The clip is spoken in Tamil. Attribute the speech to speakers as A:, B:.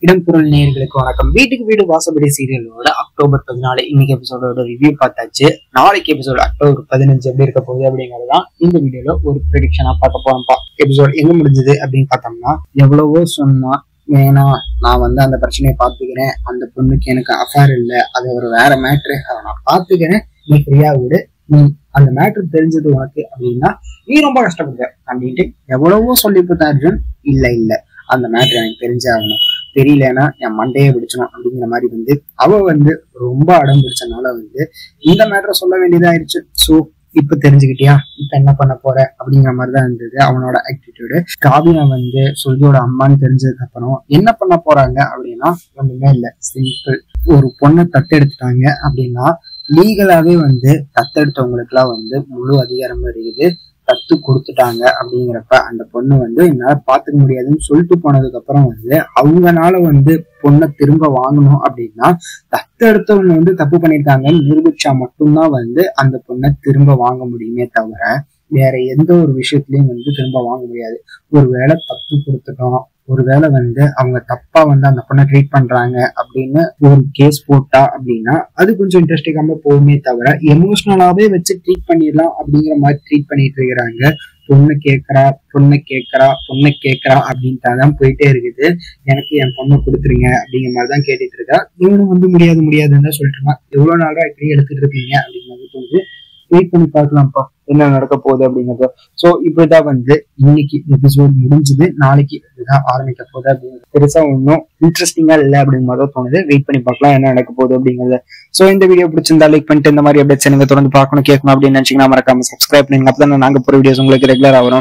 A: இடம்பொருள் நேயர்களுக்கு வணக்கம் வீட்டுக்கு வீடு வாசப்படி சீரியலோட அக்டோபர் பதினாலு இன்னைக்கு எபிசோடோட ரிவ்யூ பார்த்தாச்சு நாளைக்கு எபிசோட் அக்டோபர் பதினஞ்சு எப்படி இருக்க போகுது அப்படிங்கறதுதான் இந்த வீடியோல ஒரு ப்ரெடிக்ஷனா பார்க்க போறோம்ப்பா எபிசோட் எங்க முடிஞ்சது அப்படின்னு பார்த்தோம்னா எவ்வளவோ சொன்னா வேணாம் நான் வந்து அந்த பிரச்சனையை பார்த்துக்கிறேன் அந்த பொண்ணுக்கு எனக்கு அஃபேர் இல்லை அது ஒரு வேற மேட்ரு அதை நான் பார்த்துக்கிறேன் நீ ஃப்ரீயா விடு நீ அந்த மேட்ரு தெரிஞ்சது உனக்கு அப்படின்னா நீ ரொம்ப கஷ்டப்படுற அப்படின்ட்டு எவ்வளவோ சொல்லி பார்த்தா அர்ஜுன் இல்ல இல்ல அந்த மேட்ரு எனக்கு தெரிஞ்சே ஆகணும் தெரியலன்னா என் மண்டையை பிடிச்சணும் அப்படிங்கிற மாதிரி வந்து அவ வந்து ரொம்ப அடம் பிடிச்சனால வந்து இந்த மேட்ரை சொல்ல வேண்டியதாயிருச்சு ஸோ இப்ப தெரிஞ்சுக்கிட்டியா இப்ப என்ன பண்ண போற அப்படிங்கிற மாதிரி தான் இருந்தது அவனோட ஆட்டிடியூடு காவியா வந்து சொல்லியோட அம்மான்னு தெரிஞ்சதுக்கு அப்புறம் என்ன பண்ண போறாங்க அப்படின்னா ஒண்ணுமே இல்ல சிம்பிள் ஒரு பொண்ணை தத்தெடுத்துட்டாங்க அப்படின்னா லீகலாவே வந்து தத்தெடுத்தவங்களுக்கு எல்லாம் வந்து முழு அதிகாரம் இருக்குது தத்து கொடுத்துட்டாங்க அப்படிங்கிறப்ப அந்த பொண்ணு வந்து என்னால பாத்துக்க முடியாதுன்னு சொல்லிட்டு போனதுக்கு அப்புறம் வந்து அவங்கனால வந்து பொண்ணை திரும்ப வாங்கணும் அப்படின்னா தத்தெடுத்தவங்க வந்து தப்பு பண்ணிருக்காங்கன்னு நிரூபிச்சா மட்டும்தான் வந்து அந்த பொண்ணை திரும்ப வாங்க முடியுமே தவிர வேற எந்த ஒரு விஷயத்துலயும் வந்து திரும்ப வாங்க முடியாது ஒருவேளை தப்பு கொடுத்துட்டோம் ஒருவேளை வந்து அவங்க தப்பா வந்து அந்த பொண்ணை ட்ரீட் பண்றாங்க அப்படின்னு ஒரு கேஸ் போட்டா அப்படின்னா அது கொஞ்சம் இன்ட்ரெஸ்டிங்காம போகுமே தவிர எமோஷனலாவே வச்சு ட்ரீட் பண்ணிடலாம் அப்படிங்கிற மாதிரி ட்ரீட் பண்ணிட்டு இருக்கிறாங்க பொண்ணு கேட்கறா பொண்ணு கேட்கறா பொண்ணு கேட்கறா அப்படின்ட்டு தான் போயிட்டே இருக்குது எனக்கு என் பொண்ணை கொடுத்துருங்க அப்படிங்கிற மாதிரி தான் கேட்டுட்டு இருக்கா இவனும் வந்து முடியாது முடியாதுன்னு தான் சொல்லிட்டு இருக்கான் எவ்வளவு நாளா இப்படி எடுத்துட்டு இருக்கீங்க அப்படிங்கிறது தோணுது வெயிட் பண்ணி பார்க்கலாம்ப்பா என்ன நடக்க போகுது அப்படிங்கிறது ஸோ இப்படிதான் வந்து இன்னைக்கு எபிசோட் முடிஞ்சது நாளைக்கு இதுதான் ஆரம்பிக்க போகுது அப்படிங்கிறது பெருசா ஒன்றும் இன்ட்ரெஸ்டிங்கா இல்லை அப்படிங்கிற மாதிரி தான் தோணுது வெயிட் பண்ணி பார்க்கலாம் என்ன நடக்க போகுது அப்படிங்கிறது ஸோ இந்த வீடியோ பிடிச்சிருந்தா லைக் பண்ணிட்டு இந்த மாதிரி அப்டேட்ஸ் நீங்க தொடர்ந்து பார்க்கணும் கேட்கணும் அப்படின்னு நினைச்சீங்கன்னா மறக்காம சப்ஸ்கிரைப் பண்ணுங்க அப்பதான் நாங்க போற வீடியோஸ் உங்களுக்கு ரெகுலரா வரும்